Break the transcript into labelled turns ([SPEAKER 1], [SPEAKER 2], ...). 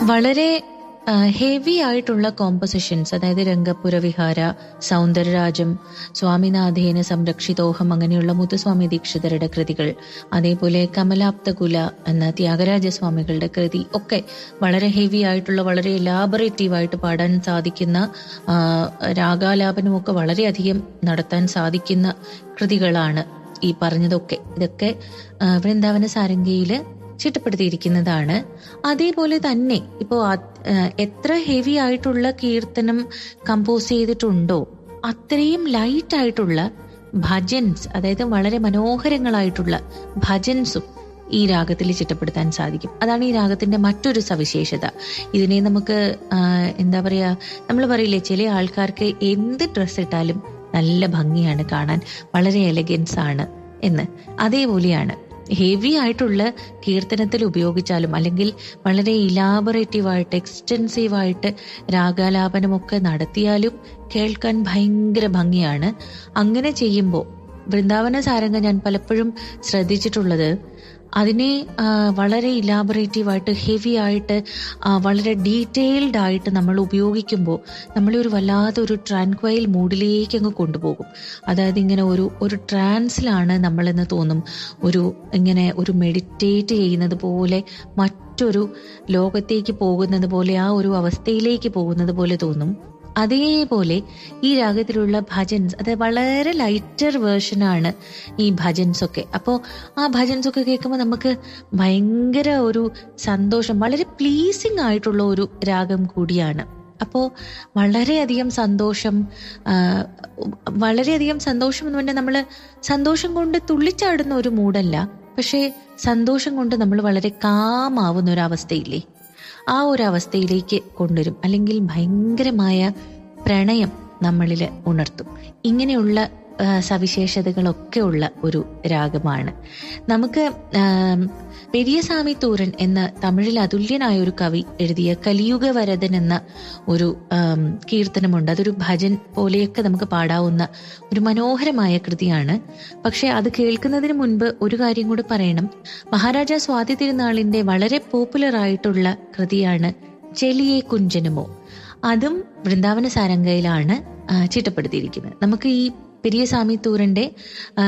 [SPEAKER 1] വളരെ ഹെവി ആയിട്ടുള്ള കോമ്പസിഷൻസ് അതായത് രംഗപുര വിഹാര സൗന്ദരരാജം സ്വാമിനാഥേന സംരക്ഷിതോഹം അങ്ങനെയുള്ള മുത്തുസ്വാമി ദീക്ഷിതരുടെ കൃതികൾ അതേപോലെ കമലാപ്തകുല എന്ന ത്യാഗരാജസ്വാമികളുടെ കൃതി ഒക്കെ വളരെ ഹെവി ആയിട്ടുള്ള വളരെ എലാബറേറ്റീവ് ആയിട്ട് പാടാൻ സാധിക്കുന്ന ആ, രാഗാലാപനം ഒക്കെ വളരെയധികം നടത്താൻ സാധിക്കുന്ന കൃതികളാണ് ഈ പറഞ്ഞതൊക്കെ ഇതൊക്കെ ആ, വൃന്ദാവന സാരംഗിയില് ചിട്ടപ്പെടുത്തിയിരിക്കുന്നതാണ് അതേപോലെ തന്നെ ഇപ്പോൾ എത്ര ഹെവി ആയിട്ടുള്ള കീർത്തനം കമ്പോസ് ചെയ്തിട്ടുണ്ടോ അത്രയും ലൈറ്റ് ആയിട്ടുള്ള ഭജൻസ് അതായത് വളരെ മനോഹരങ്ങളായിട്ടുള്ള ഭജൻസും ഈ രാഗത്തിൽ ചിട്ടപ്പെടുത്താൻ സാധിക്കും അതാണ് ഈ രാഗത്തിന്റെ മറ്റൊരു സവിശേഷത ഇതിനെ നമുക്ക് ആ, എന്താ പറയാ നമ്മൾ പറയില്ലേ ചില ആൾക്കാർക്ക് എന്ത് ഡ്രസ്സ് ഇട്ടാലും നല്ല ഭംഗിയാണ് കാണാൻ വളരെ എലഗൻസ് ആണ് എന്ന് അതേപോലെയാണ് ഹെവി ആയിട്ടുള്ള കീർത്തനത്തിൽ ഉപയോഗിച്ചാലും അല്ലെങ്കിൽ വളരെ ഇലാബറേറ്റീവ് ആയിട്ട് എക്സ്റ്റെൻസീവ് ആയിട്ട് രാഗാലാപനമൊക്കെ നടത്തിയാലും കേൾക്കാൻ ഭയങ്കര ഭംഗിയാണ് അങ്ങനെ ചെയ്യുമ്പോൾ വൃന്ദാവന സാരംഗ ഞാൻ പലപ്പോഴും ശ്രദ്ധിച്ചിട്ടുള്ളത് അതിനെ ആ, വളരെ ഇലാബറേറ്റീവ് ആയിട്ട് ഹെവി ആയിട്ട് ആ, വളരെ ഡീറ്റെയിൽഡ് ആയിട്ട് നമ്മൾ ഉപയോഗിക്കുമ്പോൾ നമ്മളെ ഒരു വല്ലാത്ത ഒരു ട്രാൻക്വൈൽ മൂഡിലേക്ക് അങ്ങ് കൊണ്ടുപോകും അതായത് ഇങ്ങനെ ഒരു ഒരു ട്രാൻസിലാണ് നമ്മളെന്ന് തോന്നും ഒരു ഇങ്ങനെ ഒരു മെഡിറ്റേറ്റ് ചെയ്യുന്നത് പോലെ മറ്റൊരു ലോകത്തേക്ക് പോകുന്നത് പോലെ ആ ഒരു അവസ്ഥയിലേക്ക് പോകുന്നത് പോലെ തോന്നും അതേപോലെ ഈ രാഗത്തിലുള്ള ഭജൻസ് അത് വളരെ ലൈറ്റർ വേർഷനാണ് ഈ ഭജൻസ് ഒക്കെ അപ്പോൾ ആ ഭജൻസ് ഒക്കെ കേൾക്കുമ്പോൾ നമുക്ക് ഭയങ്കര ഒരു സന്തോഷം വളരെ പ്ലീസിങ് ആയിട്ടുള്ള ഒരു രാഗം കൂടിയാണ് അപ്പോൾ വളരെയധികം സന്തോഷം ആ, വളരെയധികം സന്തോഷം എന്ന് പറഞ്ഞാൽ നമ്മൾ സന്തോഷം കൊണ്ട് തുള്ളിച്ചാടുന്ന ഒരു മൂഡല്ല പക്ഷേ സന്തോഷം കൊണ്ട് നമ്മൾ വളരെ കാമാവുന്ന ഒരു അവസ്ഥയില്ലേ ആ ഒരു അവസ്ഥയിലേക്ക് കൊണ്ടുവരും അല്ലെങ്കിൽ ഭയങ്കരമായ പ്രണയം നമ്മളിൽ ഉണർത്തും ഇങ്ങനെയുള്ള ആ, സവിശേഷതകളൊക്കെ ഉള്ള ഒരു രാഗമാണ് നമുക്ക് ആം, പെരിയസ്വാമി തൂരൻ എന്ന തമിഴിൽ അതുല്യനായ ഒരു കവി എഴുതിയ കലിയുഗ വരദൻ എന്ന ഒരു ആം, കീർത്തനമുണ്ട് അതൊരു ഭജൻ പോലെയൊക്കെ നമുക്ക് പാടാവുന്ന ഒരു മനോഹരമായ കൃതിയാണ് പക്ഷെ അത് കേൾക്കുന്നതിന് മുൻപ് ഒരു കാര്യം കൂടി പറയണം മഹാരാജ സ്വാതി തിരുനാളിന്റെ വളരെ പോപ്പുലർ ആയിട്ടുള്ള കൃതിയാണ് ചെലിയെ കുഞ്ചനുമോ അതും വൃന്ദാവന സാരംഗയിലാണ് ആ, ചിട്ടപ്പെടുത്തിയിരിക്കുന്നത് നമുക്ക് ഈ പെരിയസ്വാമി തൂരന്റെ ആ,